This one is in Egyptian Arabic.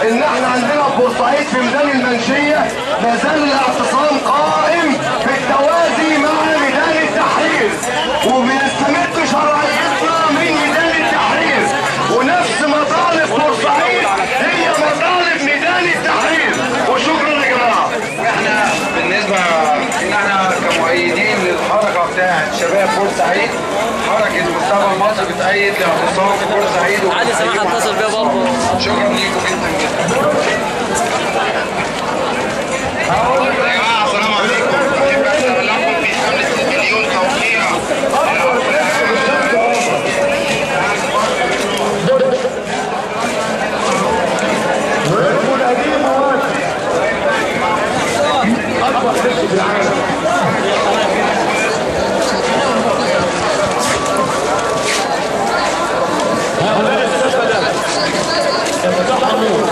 ان احنا عندنا في بورسعيد في ميدان المنشيه ما زال الاعتصام قائم بالتوازي مع ميدان التحرير وبنستمد شرعيتنا من ميدان التحرير ونفس مطالب بورسعيد هي مطالب ميدان التحرير وشكرا يا جماعه احنا بالنسبه ان احنا كمؤيدين للحركه بتاعت شباب بورسعيد حركه مستقبل مصر بتأيد لاعتصام في بورسعيد علي سماح اتصل بيا برضه شكرا ليكم جدا جدا يا جماعه السلام عليكم احب اتبلغكم في حمله مليون توقيع هؤلاء السفلة افتتحوا